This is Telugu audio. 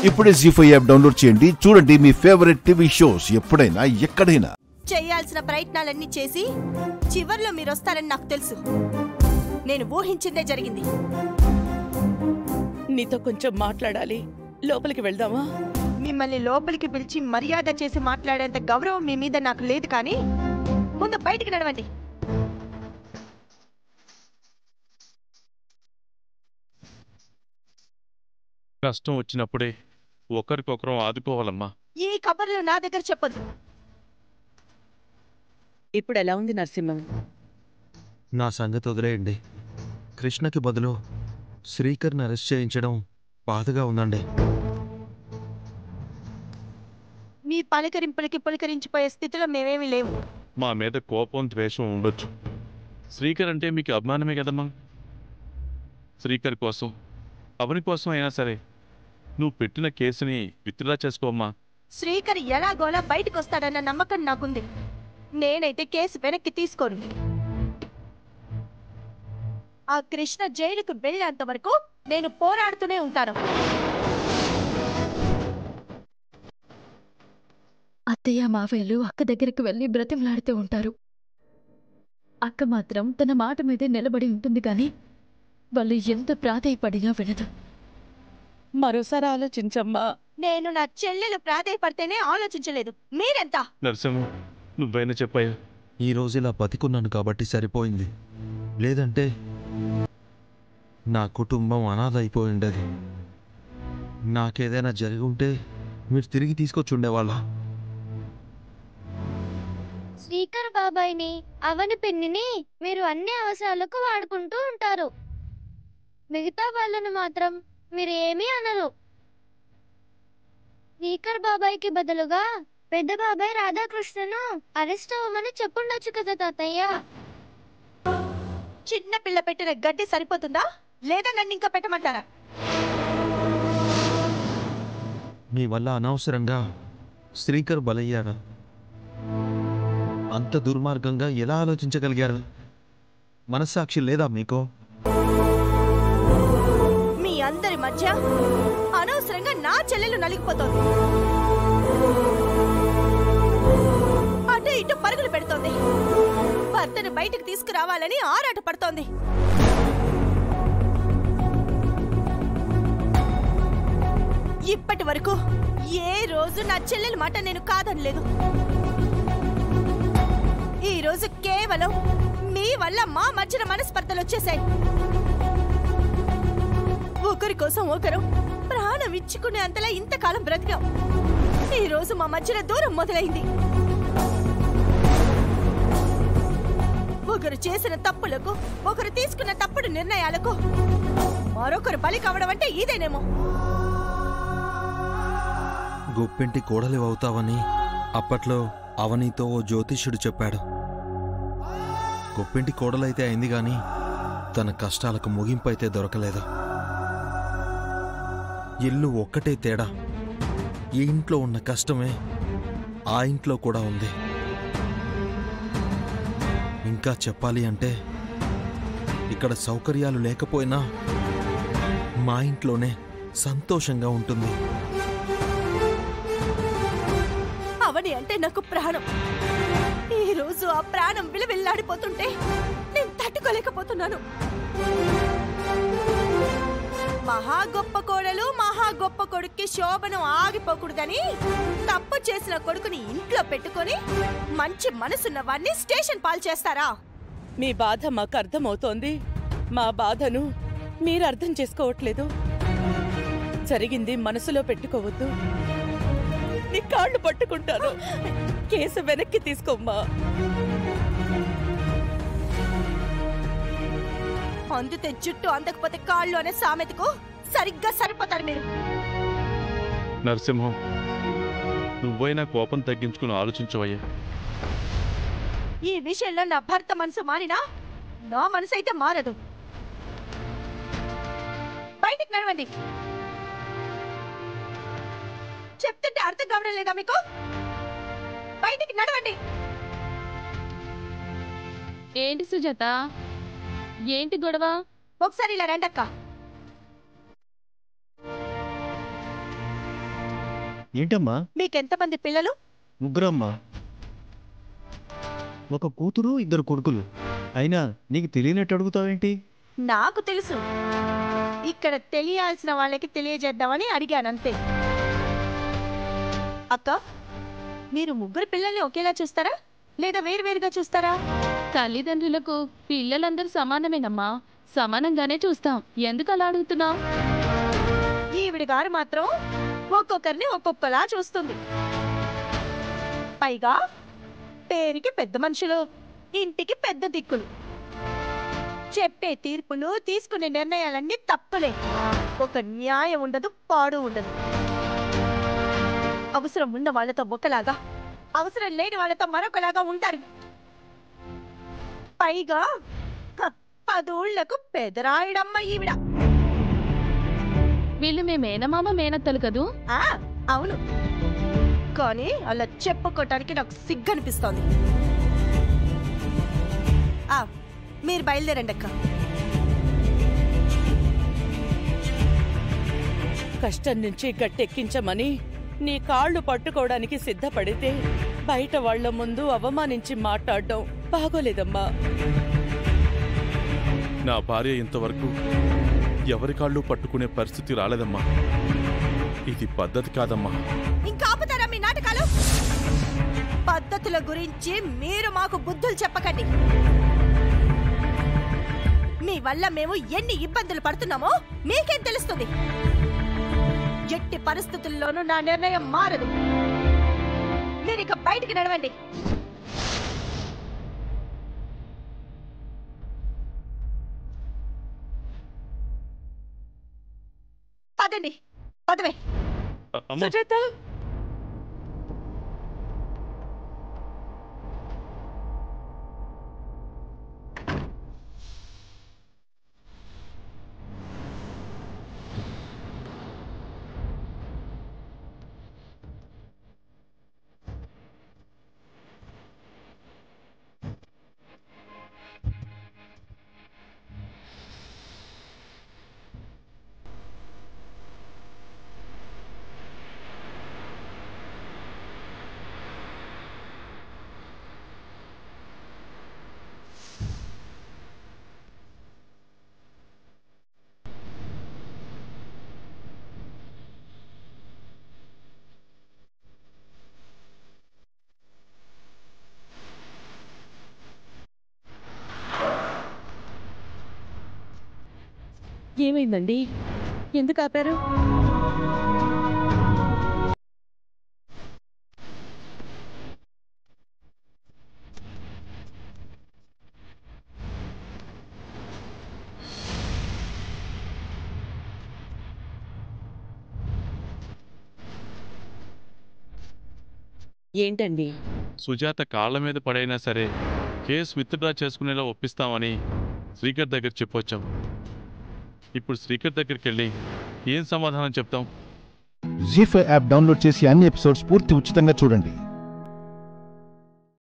ఇప్పుడే జీ ఫైవ్ యాప్ డౌన్లోడ్ చేయండి చూడండి మీ ఫేవరెట్ టీవీ షోస్ ఎప్పుడైనా ఎక్కడైనా చేయాల్సిన ప్రయత్నాలన్నీ చేసి చివర్లో మీరు వస్తారని నాకు తెలుసు నేను ఊహించిందే జరిగింది నీతో కొంచెం మాట్లాడాలి లోపలికి వెళ్దామా మిమ్మల్ని లోపలికి పిలిచి మర్యాద చేసి మాట్లాడేంత గౌరవం మీ మీద నాకు లేదు కానీ ముందు బయటికి నడవండి కష్టం వచ్చినప్పుడే ఒకరికొకరం ఆదుకోవాలమ్మా ఈ కబుర్లు నా దగ్గర చెప్పొద్దు ఇప్పుడు ఎలా ఉంది నరసింహం నా సంగతి వదిలేయండి కృష్ణకి బదులు శ్రీకర్ని అరెస్ట్ చేయించడం బాధగా ఉందండి మీ పలకరింపులకి పులకరించిపోయే స్థితిలో మేమేమీ లేవు మా మీద కోపం ద్వేషం ఉండొచ్చు శ్రీకర్ అంటే మీకు అభిమానమే కదమ్మా శ్రీకర్ కోసం అవని కోసం అయినా సరే నువ్వు పెట్టిన కేసుని విత్డ్రా చేసుకోమ్మా శ్రీకర్ ఎలాగోలా బయటకు వస్తాడన్న నమ్మకం నాకుంది నేనైతే కేసు వెనక్కి తీసుకోను ఆ కృష్ణ జైలుకు వెళ్ళేంత వరకు నేను పోరాడుతూనే ఉంటాను అత్తయ్య మావయ్యలు అక్క దగ్గరికి వెళ్ళి బ్రతిమలాడుతూ ఉంటారు అక్క మాత్రం తన మాట మీదే నిలబడి ఉంటుంది కానీ వాళ్ళు ఎంత ప్రాధేయపడినా వినదు మరోసారి ఆలోచించమ్మా నేను నా చెల్లెలు ప్రాధేయపడితేనే ఆలోచించలేదు మీరెంత నరసింహం నువ్వైనా చెప్పాయా ఈ రోజు ఇలా బతికున్నాను కాబట్టి సరిపోయింది లేదంటే నా కుటుంబం అనాథ అయిపోయి ఉండేది నాకేదైనా జరిగి ఉంటే మీరు తిరిగి తీసుకొచ్చి ఉండేవాళ్ళ శ్రీకర్ బాబాయ్ని అవని పిన్నిని మీరు అన్ని అవసరాలకు వాడుకుంటూ ఉంటారు మిగతా వాళ్ళను మాత్రం మీరు ఏమీ అనరు శ్రీకర్ బాబాయ్కి బదులుగా పెద్ద బాబాయ్ రాధాకృష్ణను అరెస్ట్ అవ్వమని చెప్పుండొచ్చు కదా తాతయ్య చిన్న పిల్ల పెట్టిన గడ్డి సరిపోతుందా లేదా నన్ను ఇంకా పెట్టమంటారా మీ వల్ల అనవసరంగా శ్రీకర్ బలయ్యాడు అంత దుర్మార్గంగా ఎలా ఆలోచించగలిగారు మనస్సాక్షి లేదా మీకు మీ అందరి మధ్య అనవసరంగా నా చెల్లెలు నలిగిపోతోంది అటు ఇటు పరుగులు పెడుతోంది భర్తను బయటకు తీసుకురావాలని ఆరాట పడుతోంది ఇప్పటి వరకు ఏ రోజు నా చెల్లెల మాట నేను కాదనలేదు ఈ రోజు కేవలం మీ వల్ల మా మధ్యన మనస్పర్ధలు వచ్చేసాయి ఒకరి కోసం ఒకరు ప్రాణం ఇచ్చుకునే అంతలా ఇంతకాలం బ్రతికాం ఈ రోజు మా మధ్యన దూరం మొదలైంది ఒకరు చేసిన తప్పులకు ఒకరు తీసుకున్న తప్పుడు నిర్ణయాలకు మరొకరు బలి కావడం అంటే ఇదేనేమో గొప్పింటి కోడలి అవుతావని అప్పట్లో అవనితో ఓ జ్యోతిష్యుడు చెప్పాడు గొప్పింటి కోడలైతే అయింది గాని తన కష్టాలకు ముగింపు అయితే దొరకలేదు ఇల్లు ఒక్కటే తేడా ఈ ఇంట్లో ఉన్న కష్టమే ఆ ఇంట్లో కూడా ఉంది ఇంకా చెప్పాలి అంటే ఇక్కడ సౌకర్యాలు లేకపోయినా మా ఇంట్లోనే సంతోషంగా ఉంటుంది అవని అంటే నాకు ప్రాణం ఈ రోజు ఆ ప్రాణం విలవిల్లాడిపోతుంటే నేను తట్టుకోలేకపోతున్నాను మహా గొప్ప కోడలు మహా గొప్ప కొడుక్కి శోభనం ఆగిపోకూడదని తప్పు చేసిన కొడుకుని ఇంట్లో పెట్టుకొని మంచి మనసున్న వాడిని స్టేషన్ పాలు చేస్తారా మీ బాధ మాకు అర్థమవుతోంది మా బాధను మీరు అర్థం చేసుకోవట్లేదు జరిగింది మనసులో పెట్టుకోవద్దు నీ కాళ్ళు పట్టుకుంటాను కేసు వెనక్కి తీసుకోమ్మా అందుతే జుట్టు అందకపోతే కాళ్ళు అనే సామెతకు సరిగ్గా సరిపోతారు మీరు నరసింహం నువ్వైనా కోపం తగ్గించుకుని ఆలోచించవయ్యా ఈ విషయంలో నా భర్త మనసు మారినా నా మనసు అయితే మారదు బయటికి నడవండి చెప్తుంటే అర్థం కావడం లేదా మీకు బయటికి నడవండి ఏంటి సుజాత ఏంటి గొడవ ఒకసారి ఇలా రండక్క ఏంటమ్మా మీకెంతమంది పిల్లలు ముగ్గురమ్మా ఒక కూతురు ఇద్దరు కొడుకులు అయినా నీకు తెలియనట్టు అడుగుతావేంటి నాకు తెలుసు ఇక్కడ తెలియాల్సిన వాళ్ళకి తెలియజేద్దామని అడిగాను అంతే అక్క మీరు ముగ్గురు పిల్లల్ని ఒకేలా చూస్తారా లేదా వేరువేరుగా చూస్తారా తల్లిదండ్రులకు పిల్లలందరూ సమానమేనమ్మా సమానంగానే చూస్తాం ఎందుకు అలా అడుగుతున్నావు ఈవిడ గారు మాత్రం ఒక్కొక్కరిని ఒక్కొక్కలా చూస్తుంది పైగా పేరుకి పెద్ద మనుషులు ఇంటికి పెద్ద దిక్కులు చెప్పే తీర్పులు తీసుకునే నిర్ణయాలన్నీ తప్పులే ఒక న్యాయం ఉండదు పాడు ఉండదు అవసరం ఉన్న వాళ్ళతో ఒకలాగా అవసరం లేని వాళ్ళతో మరొకలాగా ఉంటారు పైగా హ, పదోళ్లకు పెదరాయుడమ్మ ఈవిడ వీళ్ళు మీ మేనమామ మేనత్తలు కదూ ఆ, అవును కానీ అలా చెప్పుకోవటానికి నాకు సిగ్గు అనిపిస్తోంది ఆ, మీరు బయలుదేరండి అక్క కష్టం నుంచి గట్టెక్కించమని నీ కాళ్ళు పట్టుకోవడానికి సిద్ధపడితే బయట వాళ్ళ ముందు అవమానించి మాట్లాడడం బాగోలేదమ్మా నా భార్య ఇంతవరకు ఎవరి కాళ్ళు పట్టుకునే పరిస్థితి రాలేదమ్మా ఇది పద్ధతి కాదమ్మా ఇంకా ఆపుతారా మీ నాటకాలు పద్ధతుల గురించి మీరు మాకు బుద్ధులు చెప్పకండి మీ వల్ల మేము ఎన్ని ఇబ్బందులు పడుతున్నామో మీకేం తెలుస్తుంది ఎట్టి పరిస్థితుల్లోనూ నా నిర్ణయం మారదు మీరు ఇక బయటికి నడవండి పదండి పదవే అ- అమ్మ సుజాత ఏమైందండి ఎందుకు ఆపారు ఏంటండి సుజాత కాళ్ళ మీద పడైనా సరే కేసు విత్డ్రా చేసుకునేలా ఒప్పిస్తామని శ్రీకర్ దగ్గర చెప్పొచ్చాం ఇప్పుడు శ్రీకర్ దగ్గరికి వెళ్ళి ఏం సమాధానం చెప్తాం జీ ఫైవ్ యాప్ డౌన్లోడ్ చేసి అన్ని ఎపిసోడ్స్ పూర్తి ఉచితంగా చూడండి